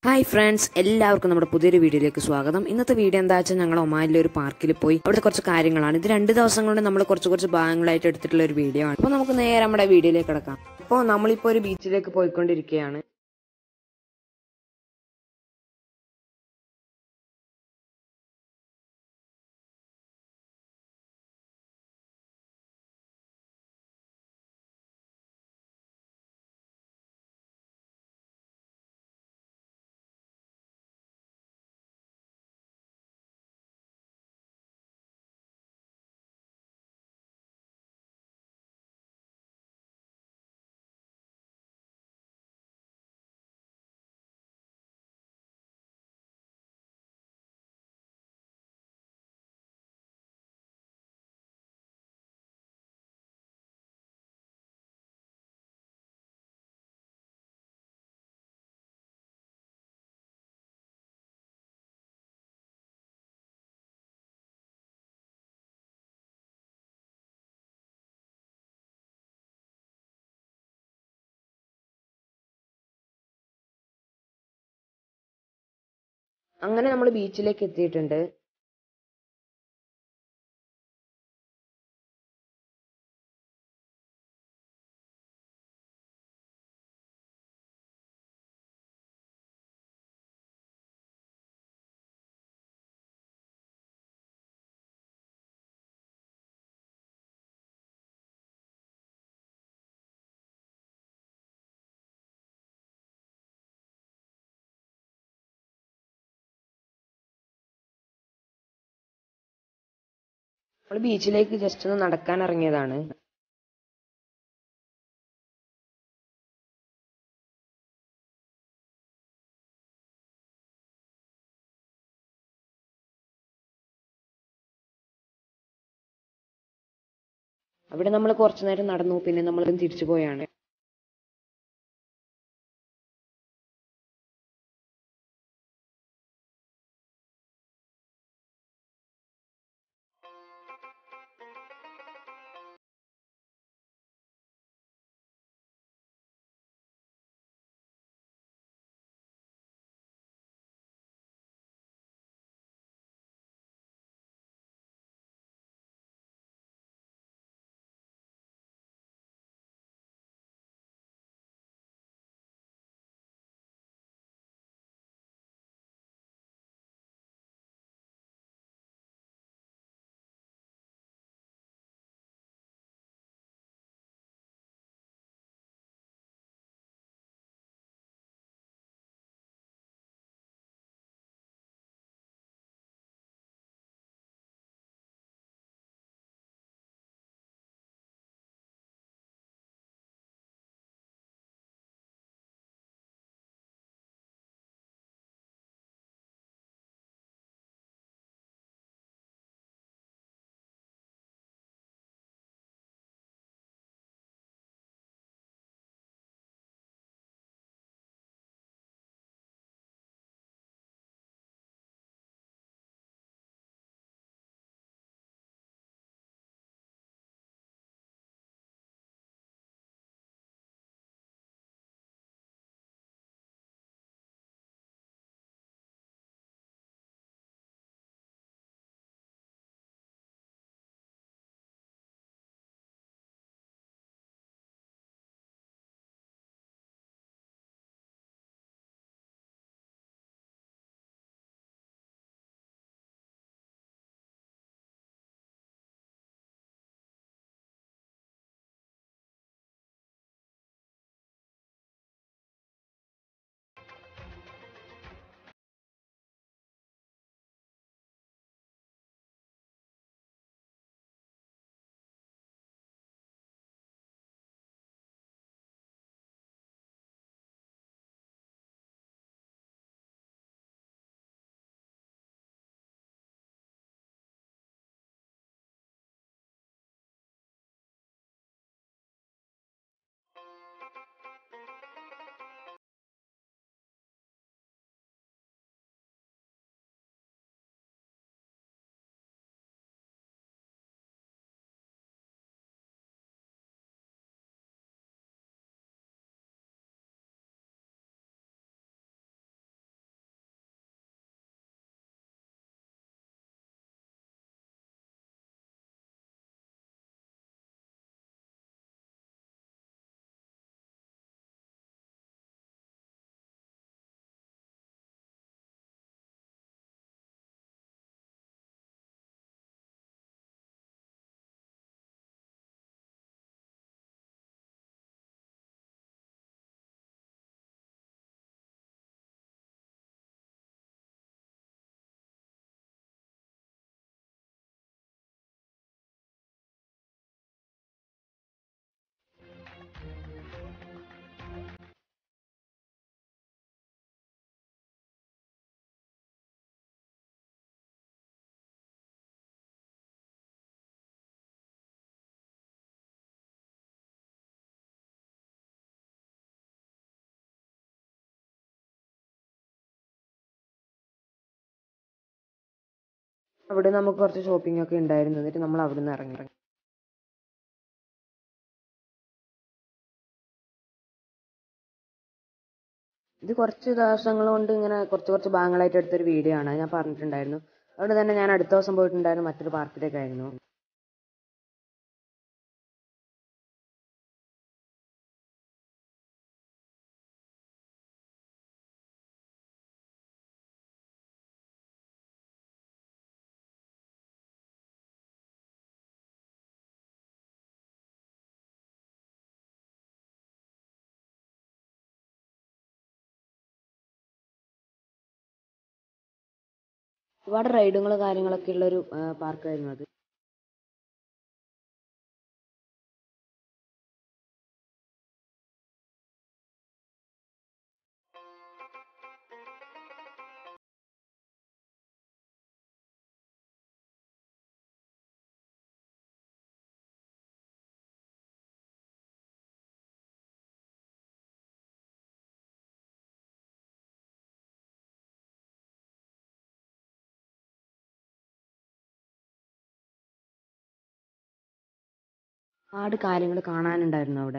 hi friends എല്ലാവർക്കും നമ്മുടെ പുതിയൊരു വീഡിയോയിലേക്ക് സ്വാഗതം ഇന്നത്തെ വീഡിയോ എന്താ വെച്ചാൽ ഞങ്ങൾ ഒമാനിലെ ഒരു പാർക്കിൽ പോയി അവിടുത്തെ കുറച്ച് കാര്യങ്ങളാണ് ഇത് രണ്ട് ദിവസം കൊണ്ട് നമ്മൾ കുറച്ച് കുറച്ച് ഭാഗങ്ങളായിട്ട് എടുത്തിട്ടുള്ള ഒരു വീഡിയോ ആണ് അപ്പോൾ നമുക്ക് നേരെ നമ്മുടെ വീഡിയോയിലേക്ക് കിടക്കാം അപ്പോൾ നമ്മളിപ്പോൾ ഒരു ബീച്ചിലേക്ക് പോയിക്കൊണ്ടിരിക്കുകയാണ് അങ്ങനെ നമ്മൾ ബീച്ചിലേക്ക് എത്തിയിട്ടുണ്ട് നമ്മൾ ബീച്ചിലേക്ക് ജസ്റ്റ് ഒന്ന് നടക്കാൻ ഇറങ്ങിയതാണ് അവിടെ നമ്മൾ കുറച്ചു നേരം നടന്നു പിന്നെ നമ്മൾ തിരിച്ചു പോയാണ് അവിടെ നമുക്ക് കുറച്ച് ഷോപ്പിംഗ് ഒക്കെ ഉണ്ടായിരുന്നു എന്നിട്ട് നമ്മൾ അവിടെ നിന്ന് ഇറങ്ങി ഇറങ്ങി ഇത് കുറച്ച് ദിവസങ്ങൾ കൊണ്ട് ഇങ്ങനെ കുറച്ച് കുറച്ച് ഭാഗങ്ങളായിട്ട് എടുത്തൊരു വീഡിയോ ആണ് അത് ഞാൻ പറഞ്ഞിട്ടുണ്ടായിരുന്നു അതുകൊണ്ട് തന്നെ ഞാൻ അടുത്ത ദിവസം പോയിട്ടുണ്ടായിരുന്നു മറ്റൊരു പാർക്കിലേക്കായിരുന്നു ഒരുപാട് റൈഡുകൾ കാര്യങ്ങളൊക്കെ ഉള്ള ഒരു പാർക്കായിരുന്നു അത് ഒരുപാട് കാര്യങ്ങൾ കാണാനുണ്ടായിരുന്നു അവിടെ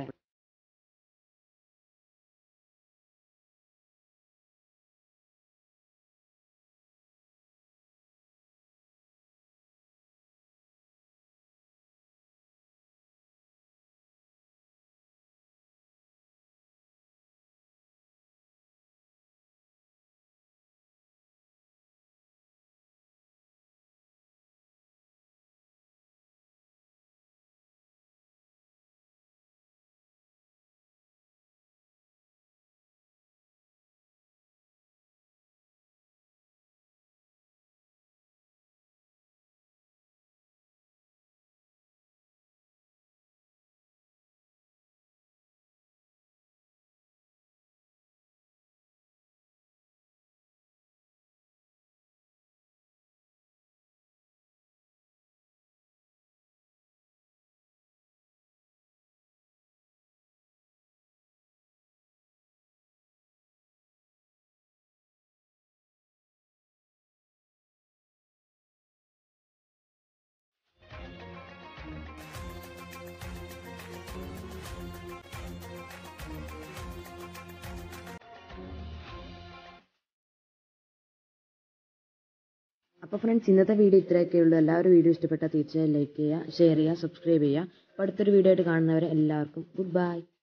അപ്പോൾ ഫ്രണ്ട്സ് ഇന്നത്തെ വീഡിയോ ഇത്രയൊക്കെ ഉള്ളൂ എല്ലാവരും വീഡിയോ ഇഷ്ടപ്പെട്ടാൽ തീർച്ചയായും ലൈക്ക് ചെയ്യുക ഷെയർ ചെയ്യുക സബ്സ്ക്രൈബ് ചെയ്യുക അപ്പോൾ അടുത്തൊരു വീഡിയോ ആയിട്ട് കാണുന്നവരെ എല്ലാവർക്കും ഗുഡ് ബൈ